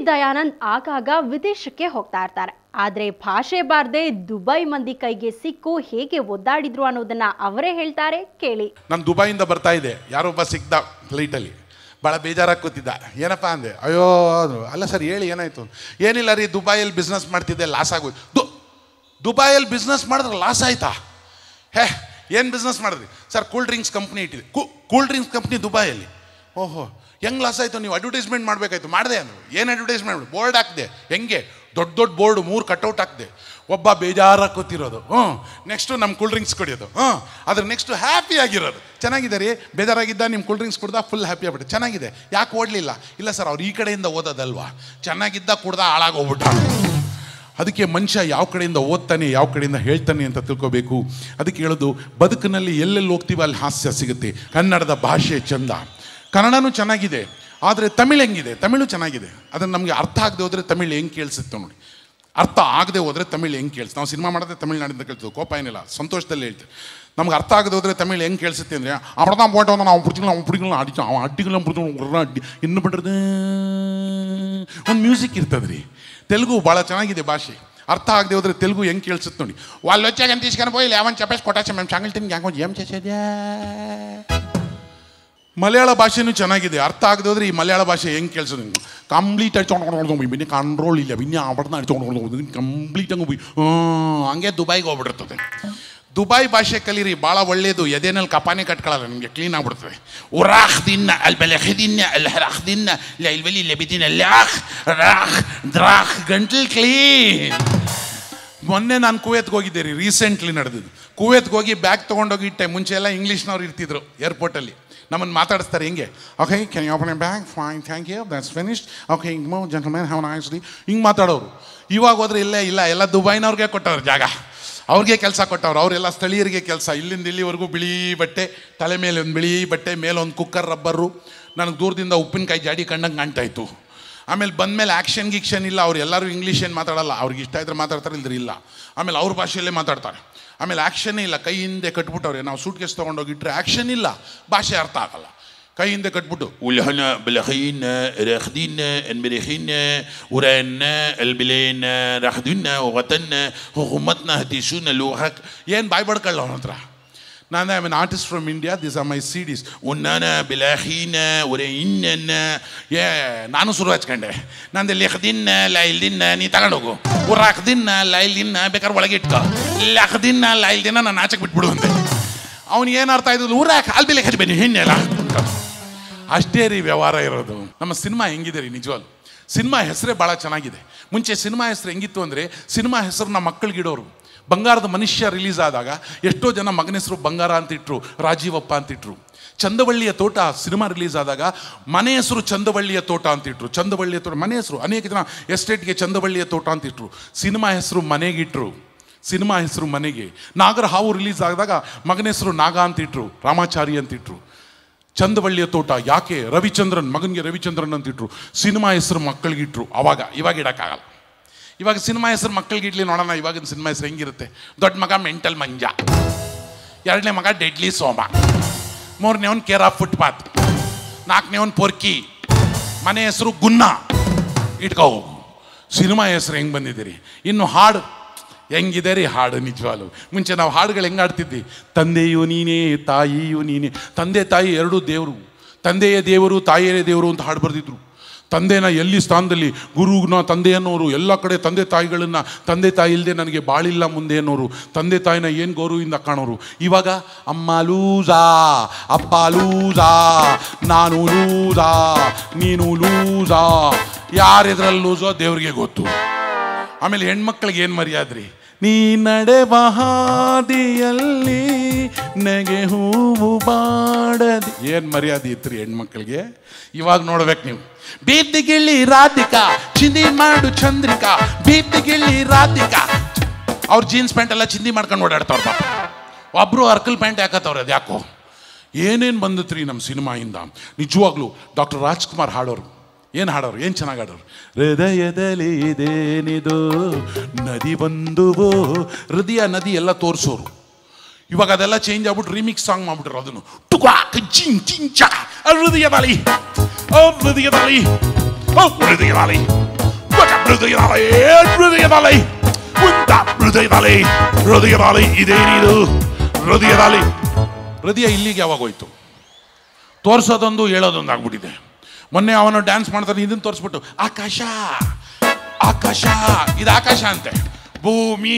ದಯಾನಂದ್ ಆಗಾಗ ವಿದೇಶಕ್ಕೆ ಹೋಗ್ತಾ ಇರ್ತಾರೆ ಆದ್ರೆ ಭಾಷೆ ಬಾರ್ದೆ ದುಬೈ ಮಂದಿ ಕೈಗೆ ಸಿಕ್ಕು ಹೇಗೆ ಒದ್ದಾಡಿದ್ರು ಅನ್ನೋದನ್ನ ಅವರೇ ಹೇಳ್ತಾರೆ ಕೇಳಿ ನಾನು ದುಬೈಯಿಂದ ಬರ್ತಾ ಇದ್ದೆ ಯಾರೊಬ್ಬ ಸಿಕ್ದ ಫ್ಲೈಟಲ್ಲಿ ಭಾಳ ಬೇಜಾರಾಗಿ ಕೂತಿದ್ದ ಏನಪ್ಪ ಅಂದೆ ಅಯ್ಯೋ ಅಂದ್ರು ಅಲ್ಲ ಸರ್ ಹೇಳಿ ಏನಾಯ್ತು ಏನಿಲ್ಲ ರೀ ದುಬೈಯಲ್ಲಿ ಬಿಸ್ನೆಸ್ ಮಾಡ್ತಿದ್ದೆ ಲಾಸ್ ಆಗೋಯ್ತು ದು ದುಬೈಯಲ್ಲಿ ಬಿಸ್ನೆಸ್ ಮಾಡಿದ್ರೆ ಲಾಸ್ ಆಯ್ತಾ ಹೇ ಏನು ಬಿಸ್ನೆಸ್ ಮಾಡಿದ್ರಿ ಸರ್ ಕೂಲ್ ಡ್ರಿಂಕ್ಸ್ ಕಂಪ್ನಿ ಇಟ್ಟಿದೆ ಕೂಲ್ ಡ್ರಿಂಕ್ಸ್ ಕಂಪ್ನಿ ದುಬೈಯಲ್ಲಿ ಓಹೋ ಹೆಂಗೆ ಲಾಸ್ ಆಯಿತು ನೀವು ಅಡ್ವರ್ಟೈಸ್ಮೆಂಟ್ ಮಾಡಬೇಕಾಯ್ತು ಮಾಡಿದೆ ಅಂದರು ಏನು ಅಡ್ವರ್ಟೈಸ್ಮೆಂಟ್ ಬೋರ್ಡ್ ಹಾಕಿದೆ ಹೆಂಗೆ ದೊಡ್ಡ ದೊಡ್ಡ ಬೋರ್ಡ್ ಮೂರು ಕಟ್ಔಟ್ ಹಾಕಿದೆ ಒಬ್ಬ ಬೇಜಾರಾಗಿ ಕೂತಿರೋದು ಹ್ಞೂ ನೆಕ್ಸ್ಟು ನಮ್ಮ ಕೂಲ್ ಡ್ರಿಂಕ್ಸ್ ಕುಡಿಯೋದು ಹ್ಞೂ ಅದ್ರ ನೆಕ್ಸ್ಟು ಹ್ಯಾಪಿ ಆಗಿರೋದು ಚೆನ್ನಾಗಿದೆ ರೀ ಬೇಜಾರಾಗಿದ್ದ ನಿಮ್ಮ ಕೂಲ್ ಡ್ರಿಂಕ್ಸ್ ಕುಡ್ದ ಫುಲ್ ಹ್ಯಾಪಿ ಆಗ್ಬಿಟ್ಟು ಚೆನ್ನಾಗಿದೆ ಯಾಕೆ ಓಡಲಿಲ್ಲ ಇಲ್ಲ ಸರ್ ಅವ್ರು ಈ ಕಡೆಯಿಂದ ಓದೋದಲ್ವಾ ಚೆನ್ನಾಗಿದ್ದ ಕುಡ್ದ ಹಾಳಾಗೋಗ್ಬಿಟ್ಟ ಅದಕ್ಕೆ ಮನುಷ್ಯ ಯಾವ ಕಡೆಯಿಂದ ಓದ್ತಾನೆ ಯಾವ ಕಡೆಯಿಂದ ಹೇಳ್ತಾನೆ ಅಂತ ತಿಳ್ಕೋಬೇಕು ಅದಕ್ಕೆ ಹೇಳೋದು ಬದುಕಿನಲ್ಲಿ ಎಲ್ಲೆಲ್ಲಿ ಹೋಗ್ತೀವಿ ಅಲ್ಲಿ ಹಾಸ್ಯ ಸಿಗುತ್ತೆ ಕನ್ನಡದ ಭಾಷೆ ಚಂದ ಕನ್ನಡನೂ ಚೆನ್ನಾಗಿದೆ ಆದರೆ ತಮಿಳು ಹೆಂಗಿದೆ ತಮಿಳು ಚೆನ್ನಾಗಿದೆ ಅದನ್ನು ನಮಗೆ ಅರ್ಥ ಆಗದೆ ಹೋದರೆ ತಮಿಳು ಹೆಂಗೆ ಕೇಳಿಸುತ್ತೆ ನೋಡಿ ಅರ್ಥ ಆಗದೆ ಹೋದರೆ ತಮಿಳು ಹೆಂಗೆ ಕೇಳಿಸ್ ನಾವು ಸಿನಿಮಾ ಮಾಡಿದ್ರೆ ತಮಿಳ್ನಾಡಿಂದ ಕೇಳ್ತೀವಿ ಕೋಪ ಏನಿಲ್ಲ ಸಂತೋಷದಲ್ಲಿ ಹೇಳ್ತೀವಿ ನಮ್ಗೆ ಅರ್ಥ ಆಗದೆ ಹೋದರೆ ತಮಿಳು ಹೆಂಗೆ ಕೇಳಿಸುತ್ತೆ ಅಂದರೆ ಅವ್ರதான் போயிட்டு வந்து அவன் பிடிச்சிக்கலாம் அவன் பிடிக்கலாம் அடிச்சான் அவன் அடிக்கலாம் பிடிச்சி ಅಡ್ಡಿ ಇನ್ನು ಬಿಡ್ರದು ಒಂದು ಮ್ಯೂಸಿಕ್ ಇರ್ತದೆ ರೀ ತೆಲುಗು ಭಾಳ ಚೆನ್ನಾಗಿದೆ ಭಾಷೆ ಅರ್ಥ ಆಗದೆ ಹೋದ್ರೆ ತೆಲುಗು ಹೆಂಗೆ ಕೇಳಿಸುತ್ತೆ ನೋಡಿ వాళ్ళు వచ్చాక ఎంత తీసుకొని పోయి లేవని చెప్పేసి కొట్టేసి మేము సంగల్ತೀನಿ ಯಾಕೆ ఏం చేసేదే ಮಲಯಾಳ ಭಾಷೆನೂ ಚೆನ್ನಾಗಿದೆ ಅರ್ಥ ಆಗದೆ ಹೋದ್ರೆ ಈ ಮಲಯಾಳ ಭಾಷೆ ಹೆಂಗೆ ಕೇಳಿಸೋದು ಕಂಪ್ಲೀಟ್ ಅಡ್ಚೊಂಡು ಬಿನ್ನೆ ಕಂಟ್ರೋಲ್ ಇಲ್ಲ ಬಿನ್ನೆ ಆಬಡ್ನ ಅಡ್ಚೊಂಡು ಕಂಪ್ಲೀಟ್ ಹಂಗೆ ಹೋಗಿ ಹಂಗೆ ದುಬೈಗೆ ಹೋಗ್ಬಿಟ್ಟಿರ್ತದೆ ದುಬೈ ಭಾಷೆ ಕಲೀರಿ ಭಾಳ ಒಳ್ಳೆಯದು ಎದೆನಲ್ಲಿ ಕಪಾನೆ ಕಟ್ಕೊಳ್ಳಲ್ಲ ನಿಮಗೆ ಕ್ಲೀನ್ ಆಗ್ಬಿಡ್ತದೆ ಉರಾಖ್ ದಿನ್ನ ಅಲ್ಲಿ ಬೆಲೆ ದಿನ್ನ ಅಲ್ಲಿ ಹರಾಖ್ ದಿನ್ನ ಇಲ್ಲ ಇಲ್ವೆಲ್ಲಿ ಇಲ್ಲ ಬಿದ್ದಿನ ಲ್ಯಾಖ್ ರಾಖ್ ದ್ರಾಖ್ ಗಂಟ್ಲು ಕ್ಲೀನ್ ಮೊನ್ನೆ ನಾನು ಕುವೇತ್ಗೆ ಹೋಗಿದ್ದೆ ರೀ ರೀಸೆಂಟ್ಲಿ ನಡೆದಿದ್ದು ಕುವೇತ್ಗೆ ಹೋಗಿ ಬ್ಯಾಗ್ ತೊಗೊಂಡೋಗಿ ಇಟ್ಟೆ ಮುಂಚೆ ಎಲ್ಲ ಇಂಗ್ಲೀಷ್ನವ್ರು ಇರ್ತಿದ್ರು ಏರ್ಪೋರ್ಟಲ್ಲಿ ನಮ್ಮನ್ನು ಮಾತಾಡಿಸ್ತಾರೆ ಹಿಂಗೆ okay can you open a bag fine thank you that's finished okay ಹಿಂಗೆ ಜಂಟಲ್ಮ್ಯಾನ್ ಹ್ಯಾವ್ ನೈಸ್ ಡೇ ಹಿಂಗೆ ಮಾತಾಡೋರು ಇವಾಗ ಹೋದ್ರೆ ಇಲ್ಲೇ ಇಲ್ಲ ಎಲ್ಲ ದುಬೈನವ್ರಿಗೆ ಕೊಟ್ಟವ್ರು ಜಾಗ ಅವ್ರಿಗೆ ಕೆಲಸ ಕೊಟ್ಟವ್ರು ಅವರೆಲ್ಲ ಸ್ಥಳೀಯರಿಗೆ ಕೆಲಸ ಇಲ್ಲಿಂದ ಇಲ್ಲಿವರೆಗೂ ಬಿಳಿ ಬಟ್ಟೆ ತಲೆ ಮೇಲೆ ಒಂದು ಬಿಳಿ ಬಟ್ಟೆ ಮೇಲೆ ಒಂದು ಕುಕ್ಕರ್ ರಬ್ಬರು ನನಗೆ ದೂರದಿಂದ ಉಪ್ಪಿನಕಾಯಿ ಜಾಡಿ ಕಂಡಂಗೆ ಕಾಣ್ತಾ ಇತ್ತು ಆಮೇಲೆ ಬಂದಮೇಲೆ ಆ್ಯಕ್ಷನ್ ಗಿಕ್ಷನ್ ಇಲ್ಲ ಅವ್ರು ಎಲ್ಲರೂ ಇಂಗ್ಲೀಷ್ ಏನು ಮಾತಾಡಲ್ಲ ಅವ್ರಿಗೆ ಇಷ್ಟ ಇದ್ರೆ ಮಾತಾಡ್ತಾರೆ ಇಲ್ದ್ರೆ ಇಲ್ಲ ಆಮೇಲೆ ಅವ್ರ ಭಾಷೆಯಲ್ಲೇ ಮಾತಾಡ್ತಾರೆ ಆಮೇಲೆ ಆ್ಯಕ್ಷನ್ನೇ ಇಲ್ಲ ಕೈ ಹಿಂದೆ ಕಟ್ಬಿಟ್ಟವ್ರೆ ನಾವು ಸೂಟ್ ಕೇಸ್ ತೊಗೊಂಡೋಗಿಟ್ರೆ ಆ್ಯಕ್ಷನ್ ಇಲ್ಲ ಭಾಷೆ ಅರ್ಥ ಆಗಲ್ಲ ಕೈ ಹಿಂದೆ ಕಟ್ಬಿಟ್ಟು ولهنا بلخين راخدين المريخين ورانا البلين راخدين وغتنا حكومتنا هتيشونا لوحك ಏನು ಬಾಯ್ ಬಡ್ಕೊಳ್ಳ ಅವನ ಹತ್ರ ನಾನು I mean artist from India this are my CDs ونانا بلاخين ورينا ಏ ನಾನು ಶುರು ಹಚ್ಕೊಂಡೆ ನಂದು ಲೆಖದಿನ್ನ ಲೈಲ್ದಿನ್ನ ನೀ ತಗೊಂಡೋಗು ಉರಾಕ್ದಿನ್ನ ಲೈಲ್ದಿನ್ನ ಬೇಕಾದ್ರೆ ಒಳಗೆ ಇಟ್ಕೋ ಲೆಖದಿನ್ನ ಲೈಲ್ದಿನ್ನ ನಾನು ಆಚೆಗೆ ಬಿಟ್ಬಿಡು ಅಂತೆ ಅವ್ನು ಏನು ಅರ್ಥ ಆಯ್ತು ಊರಾಕ ಅಲ್ಲಿ ಬೆಲೆ ಹಚ್ಚಿ ಬನ್ನಿ ಹಿನ್ನೆಲ್ಲ ಅಷ್ಟೇ ರೀ ವ್ಯವಹಾರ ಇರೋದು ನಮ್ಮ ಸಿನಿಮಾ ಹೆಂಗಿದೆ ರೀ ನಿಜವಾಗ್ಲು ಸಿನಿಮಾ ಹೆಸರೇ ಭಾಳ ಚೆನ್ನಾಗಿದೆ ಮುಂಚೆ ಸಿನಿಮಾ ಹೆಸರು ಹೆಂಗಿತ್ತು ಅಂದರೆ ಸಿನಿಮಾ ಹೆಸರನ್ನ ಮಕ್ಕಳಿಗಿಡೋರು ಬಂಗಾರದ ಮನುಷ್ಯ ರಿಲೀಸ್ ಆದಾಗ ಎಷ್ಟೋ ಜನ ಮಗನ ಹೆಸರು ಬಂಗಾರ ಅಂತಿಟ್ರು ರಾಜೀವಪ್ಪ ಅಂತಿಟ್ರು ಚಂದವಳ್ಳಿಯ ತೋಟ ಸಿನಿಮಾ ರಿಲೀಸ್ ಆದಾಗ ಮನೆ ಹೆಸರು ಚಂದವಳ್ಳಿಯ ತೋಟ ಅಂತಿಟ್ರು ಚಂದವಳ್ಳಿಯ ತೋಟ ಮನೆ ಹೆಸರು ಅನೇಕ ಜನ ಎಸ್ಟೇಟ್ಗೆ ಚಂದವಳ್ಳಿಯ ತೋಟ ಅಂತಿಟ್ರು ಸಿನಿಮಾ ಹೆಸರು ಮನೆಗಿಟ್ರು ಸಿನಿಮಾ ಹೆಸರು ಮನೆಗೆ ನಾಗರ ಹಾವು ರಿಲೀಸ್ ಆದಾಗ ಮಗನ ಹೆಸರು ನಾಗ ಅಂತಿಟ್ರು ರಾಮಾಚಾರಿ ಅಂತಿಟ್ರು ಚಂದವಳ್ಳಿಯ ತೋಟ ಯಾಕೆ ರವಿಚಂದ್ರನ್ ಮಗನಿಗೆ ರವಿಚಂದ್ರನ್ ಅಂತಿಟ್ರು ಸಿನಿಮಾ ಹೆಸರು ಮಕ್ಕಳಿಗಿಟ್ರು ಅವಾಗ ಇವಾಗ ಇಡೋಕ್ಕಾಗಲ್ಲ ಇವಾಗ ಸಿನಿಮಾ ಹೆಸರು ಮಕ್ಕಳಿಗೆ ಇಡ್ಲಿ ನೋಡೋಣ ಇವಾಗಿನ ಸಿನಿಮಾ ಹೆಸರು ಹೆಂಗಿರುತ್ತೆ ದೊಡ್ಡ ಮಗ ಮೆಂಟಲ್ ಮಂಜ ಎರಡನೇ ಮಗ ಡೆಡ್ಲಿ ಸೋಮ ಮೂರನೇವನ್ ಕೇರ್ ಆಫ್ ಫುಟ್ಪಾತ್ ನಾಲ್ಕನೇವನ್ ಪೊರ್ಕಿ ಮನೆ ಹೆಸರು ಗುನ್ನ ಇಟ್ಕೋ ಹೋಗು ಸಿನಿಮಾ ಹೆಸರು ಹೆಂಗೆ ಬಂದಿದ್ದೀರಿ ಇನ್ನು ಹಾಡು ಹೆಂಗಿದೆ ರೀ ಹಾಡು ನಿಜವಾಲು ಮುಂಚೆ ನಾವು ಹಾಡುಗಳು ಹೆಂಗೆ ಆಡ್ತಿದ್ವಿ ತಂದೆಯು ನೀನೇ ತಾಯಿಯು ನೀನೇ ತಂದೆ ತಾಯಿ ಎರಡೂ ದೇವರು ತಂದೆಯೇ ದೇವರು ತಾಯಿಯೇ ದೇವರು ಅಂತ ಹಾಡು ಬರೆದಿದ್ರು ತಂದೆನ ಎಲ್ಲಿ ಸ್ಥಾನದಲ್ಲಿ ಗುರುನ ತಂದೆ ಅನ್ನೋರು ಎಲ್ಲ ಕಡೆ ತಂದೆ ತಾಯಿಗಳನ್ನ ತಂದೆ ತಾಯಿ ಇಲ್ಲದೆ ನನಗೆ ಬಾಳಿಲ್ಲ ಮುಂದೆ ಅನ್ನೋರು ತಂದೆ ತಾಯಿನ ಏನು ಗೌರವದಿಂದ ಕಾಣೋರು ಇವಾಗ ಅಮ್ಮ ಲೂಸಾ ಅಪ್ಪ ಲೂಸಾ ನಾನು ಲೂಸಾ ನೀನು ಲೂಸಾ ಯಾರೆದ್ರಲ್ಲಿ ಲೂಸೋ ದೇವ್ರಿಗೆ ಗೊತ್ತು ಆಮೇಲೆ ಹೆಣ್ಮಕ್ಳಿಗೆ ಏನು ಮರ್ಯಾದ್ರಿ ನೀ ನಡೆವ ಹಾದಿಯಲ್ಲಿ ನೆಗೆ ಹೂವು ಬಾಡದಿ ಏನು ಮರ್ಯಾದೆ ಇತ್ರಿ ಹೆಣ್ಮಕ್ಳಿಗೆ ಇವಾಗ ನೋಡ್ಬೇಕು ನೀವು ಬೀದಿಗಿಳಿ ರಾಧಿಕಾ ಚಿಂದಿ ಮಾಡು ಚಂದ್ರಿಕಾ ಬೀದಿಗಿಳಿ ರಾಧಿಕಾ ಅವ್ರ ಜೀನ್ಸ್ ಪ್ಯಾಂಟ್ ಎಲ್ಲ ಚಿಂದಿ ಮಾಡ್ಕೊಂಡು ಓಡಾಡ್ತಾವ್ರ ಪಾಪ ಒಬ್ರು ಅರ್ಕಲ್ ಪ್ಯಾಂಟ್ ಹಾಕತ್ತವ್ರೆ ಅದು ಯಾಕೋ ಏನೇನು ಬಂದತ್ರಿ ನಮ್ಮ ಸಿನಿಮಾಯಿಂದ ನಿಜವಾಗ್ಲೂ ಡಾಕ್ಟರ್ ರಾಜ್ಕುಮಾರ್ ಹಾಡೋರು ಏನು ಹಾಡೋರು ಏನು ಚೆನ್ನಾಗಿ ಹಾಡೋರು ಹೃದಯದಲ್ಲಿ ಇದೇನಿದು ನದಿ ಬಂದುವೋ ಹೃದಯ ನದಿ ಎಲ್ಲ ತೋರಿಸೋರು ಇವಾಗ ಅದೆಲ್ಲ ಚೇಂಜ್ ಆಗ್ಬಿಟ್ಟು ರಿಮಿಕ್ಸ್ ಸಾಂಗ್ ಮಾಡ್ಬಿಟ್ರು ಅದನ್ನು ಟುಕ್ವಾಕ್ ಜಿಂಗ್ ಜಿಂಗ್ ಚಾ ಹೃದಯದಲ್ಲಿ ಓ ಹೃದಯದಲ್ಲಿ ಓ ಹೃದಯದಲ್ಲಿ ಹೃದಯದಾಲೈ ಹೃದಯದಾಲೈ ಉಂಟ ಹೃದಯದಾಲೈ ಹೃದಯದಾಲೈ ಇದೇನಿದು ಹೃದಯದಾಲೈ ಹೃದಯ ಇಲ್ಲಿಗೆ ಯಾವಾಗ ಹೋಯ್ತು ತೋರ್ಸೋದೊಂದು ಹೇಳೋದೊಂದು ಆಗ್ಬಿಟ್ಟಿದೆ ಮೊನ್ನೆ ಅವನು ಡ್ಯಾನ್ಸ್ ಮಾಡ್ತಾನೆ ಇದನ್ನ ತೋರಿಸ್ಬಿಟ್ಟು ಆಕಾಶ ಆಕಾಶ ಇದು ಆಕಾಶ ಅಂತೆ ಭೂಮಿ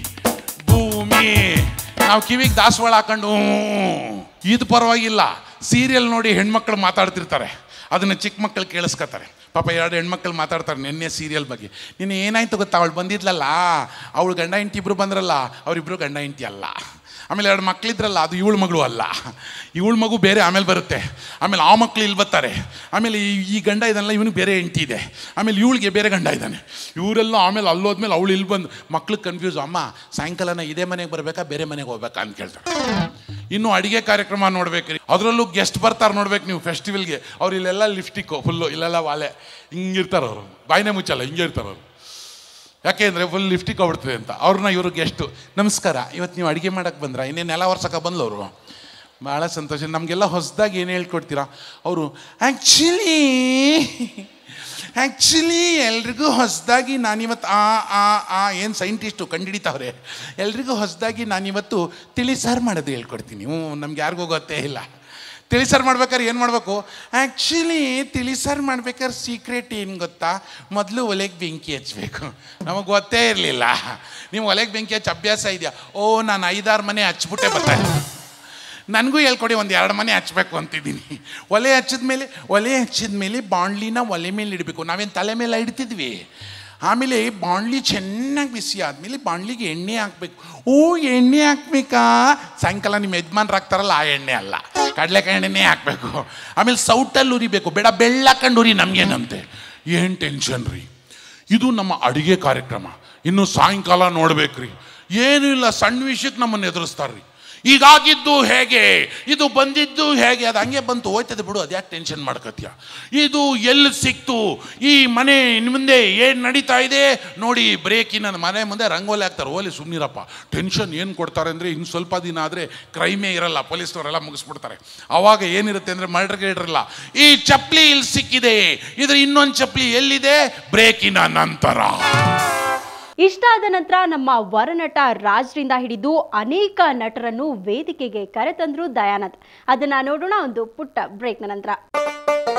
ಭೂಮಿ ನಾವು ಕಿವಿಗೆ ದಾಸವಾಳ ಹಾಕೊಂಡು ಹ್ಞೂ, ಇದು ಪರವಾಗಿಲ್ಲ ಸೀರಿಯಲ್ ನೋಡಿ ಹೆಣ್ಮಕ್ಳು ಮಾತಾಡ್ತಿರ್ತಾರೆ ಅದನ್ನ ಚಿಕ್ಕ ಮಕ್ಕಳು ಕೇಳಿಸ್ಕೊತಾರೆ ಪಾಪ ಎರಡು ಹೆಣ್ಮಕ್ಳು ಮಾತಾಡ್ತಾರೆ ನಿನ್ನೆ ಸೀರಿಯಲ್ ಬಗ್ಗೆ ನಿನ್ನೆ ಏನಾಯ್ತು ಗೊತ್ತಾ ಅವಳು ಬಂದಿದ್ಲಲ್ಲ ಅವಳು ಗಂಡ ಹೆಂಡತಿ ಇಬ್ರು ಬಂದ್ರಲ್ಲ ಅವರಿಬ್ರು ಗಂಡ ಹೆಂಡತಿ ಅಲ್ಲ ಆಮೇಲೆ ಎರಡು ಮಕ್ಕಳಿದ್ರಲ್ಲ ಅದು ಇವಳ ಮಗಳು ಅಲ್ಲ ಇವಳ ಮಗು ಬೇರೆ ಆಮೇಲೆ ಬರುತ್ತೆ ಆಮೇಲೆ ಆ ಮಕ್ಳು ಇಲ್ಲಿ ಬರ್ತಾರೆ ಆಮೇಲೆ ಈ ಈ ಗಂಡ ಇದನ್ನೆಲ್ಲ ಇವನಿಗೆ ಬೇರೆ ಹೆಂಡತಿ ಇದೆ ಆಮೇಲೆ ಇವಳಿಗೆ ಬೇರೆ ಗಂಡ ಇದ್ದಾನೆ ಇವರೆಲ್ಲ ಆಮೇಲೆ ಅಲ್ಲೋದ್ಮೇಲೆ ಅವಳು ಇಲ್ಲಿ ಬಂದು ಮಕ್ಳಿಗೆ ಕನ್ಫ್ಯೂಸ್ ಅಮ್ಮ ಸಾಯಂಕಾಲನ ಇದೇ ಮನೆಗೆ ಬರಬೇಕಾ ಬೇರೆ ಮನೆಗೆ ಹೋಗ್ಬೇಕಾ ಅಂತ ಕೇಳ್ತಾರೆ ಇನ್ನು ಅಡಿಗೆ ಕಾರ್ಯಕ್ರಮ ನೋಡ್ಬೇಕ್ರಿ ಅದರಲ್ಲೂ ಗೆಸ್ಟ್ ಬರ್ತಾರೆ ನೋಡ್ಬೇಕು ನೀವು ಫೆಸ್ಟಿವಲ್ಗೆ ಅವ್ರು ಇಲ್ಲೆಲ್ಲ ಲಿಫ್ಟಿಕ್ಕು ಫುಲ್ಲು ಇಲ್ಲೆಲ್ಲ ವಾಲೆ ಹಿಂಗಿರ್ತಾರೆ ಅವರು ಬಾಯಿನೇ ಮುಚ್ಚಲ್ಲ ಹಿಂಗೆ ಇರ್ತಾರೆ ಅವರು ಯಾಕೆ ಅಂದರೆ ಫುಲ್ ಲಿಫ್ಟಿಗೆ ಹೋಗ್ಬಿಡ್ತದೆ ಅಂತ ಅವ್ರನ್ನ ಇವರು ಗೆಸ್ಟು ನಮಸ್ಕಾರ ಇವತ್ತು ನೀವು ಅಡುಗೆ ಮಾಡಕ್ಕೆ ಬಂದ್ರ ಇನ್ನೇನು ನೆಲ ವರ್ಷಕ್ಕೆ ಬಂದ್ಲು ಅವರು ಭಾಳ ಸಂತೋಷ ನಮಗೆಲ್ಲ ಹೊಸದಾಗಿ ಏನು ಹೇಳ್ಕೊಡ್ತೀರಾ ಅವರು ಆ್ಯಕ್ಚುಲಿ ಆ್ಯಕ್ಚುಲಿ ಎಲ್ರಿಗೂ ಹೊಸದಾಗಿ ನಾನಿವತ್ತು ಆ ಆ ಆ ಏನು ಸೈಂಟಿಸ್ಟು ಕಂಡುಹಿಡಿತಾವ್ರೆ ಎಲ್ರಿಗೂ ಹೊಸದಾಗಿ ನಾನಿವತ್ತು ತಿಳಿ ಸಾರು ಮಾಡೋದು ಹೇಳ್ಕೊಡ್ತೀನಿ ಹ್ಞೂ ನಮ್ಗೆ ಯಾರಿಗೂ ಗೊತ್ತೇ ಇಲ್ಲ ತಿಳಿಸಾರು ಮಾಡ್ಬೇಕಾದ್ರೆ ಏನು ಮಾಡಬೇಕು ಆ್ಯಕ್ಚುಲಿ ತಿಳಿಸಾರು ಮಾಡ್ಬೇಕಾದ್ರೆ ಸೀಕ್ರೆಟ್ ಏನು ಗೊತ್ತಾ ಮೊದಲು ಒಲೆಗೆ ಬೆಂಕಿ ಹಚ್ಚಬೇಕು ನಮಗೆ ಗೊತ್ತೇ ಇರಲಿಲ್ಲ ನೀವು ಒಲೆಗೆ ಬೆಂಕಿ ಹಚ್ಚಿ ಅಭ್ಯಾಸ ಇದೆಯಾ ಓ ನಾನು ಐದಾರು ಮನೆ ಹಚ್ಬಿಟ್ಟೆ ಬರ್ತಾ ನನಗೂ ಹೇಳ್ಕೊಡಿ ಒಂದು ಎರಡು ಮನೆ ಹಚ್ಬೇಕು ಅಂತಿದ್ದೀನಿ ಒಲೆ ಹಚ್ಚಿದ ಮೇಲೆ ಒಲೆ ಹಚ್ಚಿದ ಮೇಲೆ ಬಾಣ್ಲಿನ ಒಲೆ ಮೇಲೆ ಇಡಬೇಕು ನಾವೇನು ತಲೆ ಮೇಲೆ ಇಡ್ತಿದ್ವಿ ಆಮೇಲೆ ಬಾಣ್ಲಿ ಚೆನ್ನಾಗಿ ಬಿಸಿ ಆದಮೇಲೆ ಬಾಣ್ಲಿಗೆ ಎಣ್ಣೆ ಹಾಕ್ಬೇಕು ಓ ಎಣ್ಣೆ ಹಾಕ್ಬೇಕಾ ಸಾಯಂಕಾಲ ನಿಮ್ಮ ಯಜಮಾನ್ರು ಹಾಕ್ತಾರಲ್ಲ ಆ ಎಣ್ಣೆ ಅಲ್ಲ ಕಡಲೆಕಾಯಿ ಎಣ್ಣೆನೇ ಹಾಕಬೇಕು ಆಮೇಲೆ ಸೌಟಲ್ಲಿ ಉರಿಬೇಕು ಬೇಡ ಬೆಳ್ಳಕ್ಕಂಡು ಉರಿ ನಮಗೇನಂತೆ ಏನು ಟೆನ್ಷನ್ ರೀ ಇದು ನಮ್ಮ ಅಡುಗೆ ಕಾರ್ಯಕ್ರಮ ಇನ್ನು ಸಾಯಂಕಾಲ ನೋಡ್ಬೇಕ್ರಿ ಏನೂ ಇಲ್ಲ ಸಣ್ಣ ವಿಷಯಕ್ಕೆ ನಮ್ಮನ್ನು ಎದುರಿಸ್ತಾರ್ರಿ ಈಗಾಗಿದ್ದು ಹೇಗೆ ಇದು ಬಂದಿದ್ದು ಹೇಗೆ ಅದು ಹಂಗೆ ಬಂತು ಹೋಯ್ತದೆ ಬಿಡು ಅದ್ಯಾಕೆ ಟೆನ್ಷನ್ ಮಾಡ್ಕತ್ಯ ಇದು ಎಲ್ಲಿ ಸಿಕ್ತು ಈ ಮನೆ ಮುಂದೆ ಏನು ನಡೀತಾ ಇದೆ ನೋಡಿ ಬ್ರೇಕಿನ ಮನೆ ಮುಂದೆ ರಂಗೋಲಿ ಹಾಕ್ತಾರೆ ಓಲಿ ಸುಮ್ಮನಿರಪ್ಪ ಟೆನ್ಷನ್ ಏನು ಕೊಡ್ತಾರೆ ಅಂದರೆ ಇನ್ನು ಸ್ವಲ್ಪ ದಿನ ಆದರೆ ಕ್ರೈಮೇ ಇರಲ್ಲ ಪೊಲೀಸ್ನವರೆಲ್ಲ ಮುಗಿಸ್ಬಿಡ್ತಾರೆ ಅವಾಗ ಏನಿರುತ್ತೆ ಅಂದರೆ ಮರ್ಡರ್ಗೆ ಇರಲ್ಲ ಈ ಚಪ್ಪಲಿ ಇಲ್ಲಿ ಸಿಕ್ಕಿದೆ ಇದ್ರ ಇನ್ನೊಂದು ಚಪ್ಪಲಿ ಎಲ್ಲಿದೆ ಬ್ರೇಕಿನ ನಂತರ ಇಷ್ಟ ಆದ ನಂತರ ನಮ್ಮ ವರನಟ ರಾಜ್ರಿಂದ ಹಿಡಿದು ಅನೇಕ ನಟರನ್ನು ವೇದಿಕೆಗೆ ಕರೆತಂದ್ರು ದಯಾನಂದ್ ಅದನ್ನ ನೋಡೋಣ ಒಂದು ಪುಟ್ಟ ಬ್ರೇಕ್ನ ನಂತರ